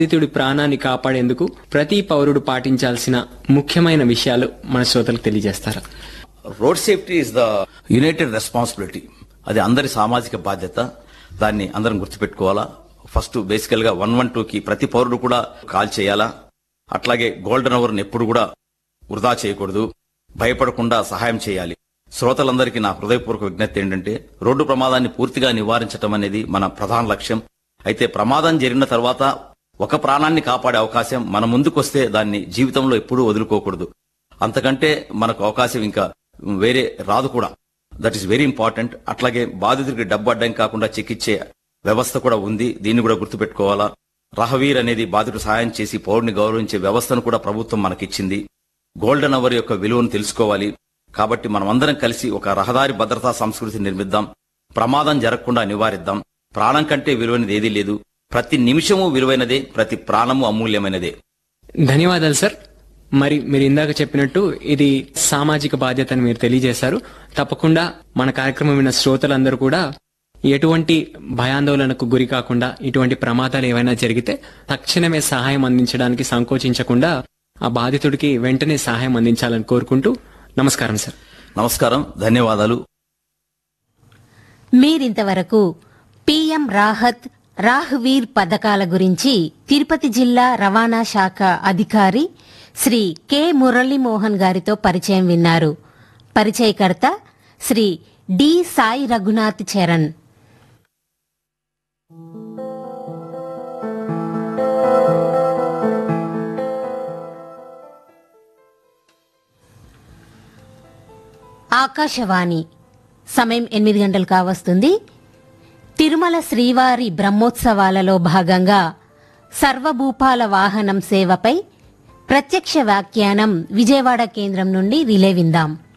బాధితుడి ప్రాణాన్ని కాపాడేందుకు ప్రతి పౌరుడు పాటించాల్సిన ముఖ్యమైన విషయాలు మన శ్రోతలకు తెలియజేస్తారా road safety is the united responsibility అది అందరి సామాజిక బాధ్యత దాన్ని అందరం గుర్తుపెట్టుకోవాలా ఫస్ట్ బేసికల్ గా వన్ వన్ టూ కి ప్రతి పౌరుడు కూడా కాల్ చేయాలా అట్లాగే గోల్డెన్ అవర్ ఎప్పుడు కూడా వృధా చేయకూడదు భయపడకుండా సహాయం చేయాలి శ్రోతలందరికీ నా హృదయపూర్వక విజ్ఞప్తి ఏంటంటే రోడ్డు ప్రమాదాన్ని పూర్తిగా నివారించడం అనేది మన ప్రధాన లక్ష్యం అయితే ప్రమాదం జరిగిన తర్వాత ఒక ప్రాణాన్ని కాపాడే అవకాశం మన ముందుకొస్తే దాన్ని జీవితంలో ఎప్పుడూ వదులుకోకూడదు అంతకంటే మనకు అవకాశం ఇంకా వేరే రాదు కూడా దట్ ఈస్ వెరీ ఇంపార్టెంట్ అట్లాగే బాధితుడికి డబ్బు అడ్డం కాకుండా చికిత్సే వ్యవస్థ కూడా ఉంది దీన్ని కూడా గుర్తుపెట్టుకోవాలా రహవీర్ అనేది బాధితుడు సహాయం చేసి పౌరుని గౌరవించే వ్యవస్థను కూడా ప్రభుత్వం మనకిచ్చింది గోల్డెన్ అవర్ యొక్క విలువను తెలుసుకోవాలి కాబట్టి మనమందరం కలిసి ఒక రహదారి భద్రతా సంస్కృతిని నిర్మిద్దాం ప్రమాదం జరగకుండా నివారిద్దాం ప్రాణం కంటే విలువైనది ఏదీ లేదు ప్రతి నిమిషము విలువైనదే ప్రతి ప్రాణము అమూల్యమైనదే ధన్యవాదాలు సార్ మరి మీరు ఇందాక చెప్పినట్టు ఇది సామాజిక బాధ్యతని మీరు తెలియజేశారు తప్పకుండా మన కార్యక్రమం విన్న శ్రోతలందరూ కూడా ఎటువంటి భయాందోళనకు గురి కాకుండా ఇటువంటి ప్రమాదాలు ఏవైనా జరిగితే తక్షణమే సహాయం అందించడానికి సంకోచించకుండా ఆ బాధితుడికి వెంటనే సహాయం అందించాలని కోరుకుంటూ నమస్కారం సార్ నమస్కారం ధన్యవాదాలు మీరింతవరకు పీఎం రాహత్ రాహ్వీర్ పథకాల గురించి తిరుపతి జిల్లా రవాణా శాఖ అధికారి శ్రీ కె మురళీమోహన్ గారితో పరిచయం విన్నారు పరిచయకర్త శ్రీ డి సాయి రఘునాథ్ చరణ్ ఆకాశవాణి సమయం ఎనిమిది గంటలు కావస్తుంది తిరుమల శ్రీవారి బ్రహ్మోత్సవాలలో భాగంగా సర్వభూపాల వాహనం సేవపై ప్రత్యక్ష వ్యాఖ్యానం విజయవాడ కేంద్రం నుండి రిలే విందాం